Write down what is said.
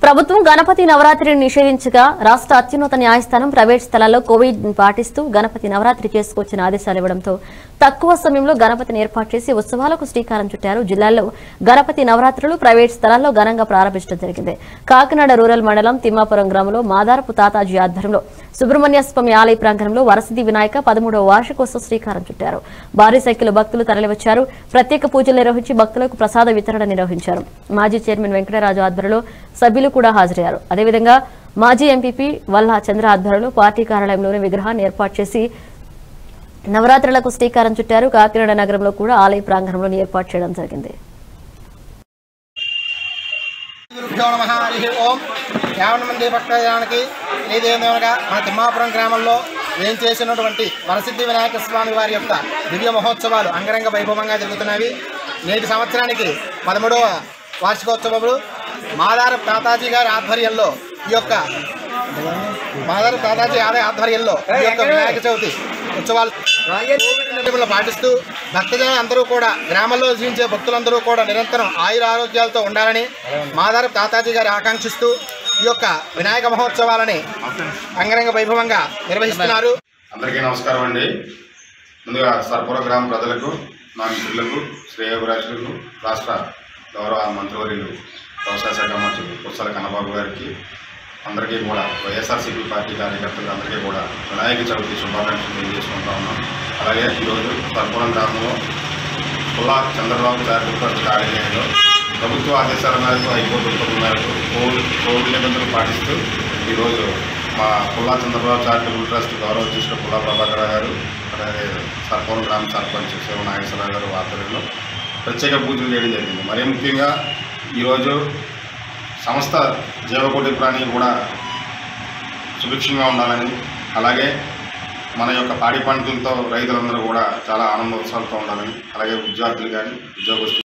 ప్రభుత్వం గణపతి నవరాత్రిని నిషేధించగా రాష్ట్ర అత్యున్నత న్యాయస్థానం ప్రైవేట్ స్థలాల్లో కోవిడ్ పాటిస్తూ గణపతి నవరాత్రి చేసుకొచ్చిన ఆదేశాలు ఇవ్వడంతో తక్కువ సమయంలో గణపతిని ఏర్పాటు చేసి ఉత్సవాలకు శ్రీకారం చుట్టారు జిల్లాల్లో గణపతి నవరాత్రులు ప్రైవేట్ స్థలాల్లో ఘనంగా ప్రారంభించడం జరిగింది కాకినాడ రూరల్ మండలం తిమ్మాపురం గ్రామంలో మాదారపు తాతాజీ ఆధ్వర్యంలో సుబ్రహ్మణ్య స్వామి ఆలయ ప్రాంగణంలో వరసిద్ధి వినాయక పదమూడవ వార్షికోత్సవ శ్రీకారం చుట్టారు భారీ సంఖ్యలో భక్తులు తరలివచ్చారు ప్రత్యేక పూజలు నిర్వహించి భక్తులకు ప్రసాద వితరణ నిర్వహించారు మాజీ చైర్మన్ వెంకటరాజు ఆధ్వర్యంలో సభ్యులు కూడా హాజరయ్యారు అదేవిధంగా మాజీ ఎంపీపీ వల్లా చంద్ర ఆధ్వర్యంలో పార్టీ కార్యాలయంలోని విగ్రహాన్ని ఏర్పాటు చేసి నవరాత్రులకు శ్రీకారం చుట్టారు కాకినాడ నగరంలో కూడా ఆలయ ప్రాంగణంలో ఏర్పాటు చేయడం జరిగింది గురుభ్యో నమ హరి ఓం యావన మంది భక్తజనానికి ఇదేమనగా మన తిమ్మాపురం గ్రామంలో ఏం చేసినటువంటి వరసిద్ధి వినాయక స్వామి వారి యొక్క దివ్య మహోత్సవాలు అంగరంగ వైభవంగా జరుగుతున్నవి నేటి సంవత్సరానికి పదమూడవ వార్షికోత్సవములు మాదార తాతాజీ గారి ఆధ్వర్యంలో ఈ యొక్క మాదార తాతాజీ ఆలయ ఆధ్వర్యంలో ఈ యొక్క వినాయక చవితి ఉత్సవాలు కోవిడ్ నిబంధనలు పాటిస్తూ భక్తజన అందరూ కూడా గ్రామంలో జీవించే భక్తులందరూ కూడా నిరంతరం ఆయుర ఆరోగ్యాలతో ఉండాలని మాదార తాతాజీ గారి ఆకాంక్షిస్తూ ఈ యొక్క వినాయక మహోత్సవాలని అంగరంగ వైభవంగా నిర్వహిస్తున్నారు అందరికీ నమస్కారం అండి ముందుగా సర్పుర గ్రామ ప్రజలకు నా మిత్రులకు శ్రేయోభిలాషులకు రాష్ట్ర గౌరవ మంత్రివర్యులు వ్యవసాయ శాఖ మంత్రులు కుర్సల కన్నబాబు గారికి అందరికీ కూడా వైఎస్ఆర్సీపీ పార్టీ కార్యకర్తలు అందరికీ కూడా వినాయక చవితి శుభాకాంక్షలు తెలియజేసుకుంటా ఉన్నాం అలాగే ఈరోజు సర్పురం గ్రామంలో పుల్లా చంద్రబాబు చారిటబుల్ కార్యాలయంలో ప్రభుత్వ ఆదేశాల మేరకు హైకోర్టు ఉత్తర్వుల మేరకు కోవిడ్ కోవిడ్ నిబంధనలు పాటిస్తూ ఈరోజు మా పుల్లా చంద్రబాబు చారిటబుల్ ట్రస్ట్ గౌరవ అధ్యక్షుడు పుల్లా ప్రభాకర్ గారు అలాగే సర్పవరం గ్రామ సర్పంచ్ శివ నాగేశ్వరరావు గారు ఆధ్వర్యంలో ప్రత్యేక పూజలు చేయడం జరిగింది మరీ ముఖ్యంగా ఈరోజు సంస్థ జీవకోటి ప్రాణి కూడా సుభిక్షంగా ఉండాలని అలాగే మన యొక్క పాడి పంటలతో రైతులందరూ కూడా చాలా ఆనందోత్సవాలతో ఉండాలని అలాగే విద్యార్థులు కానీ ఉద్యోగస్తులు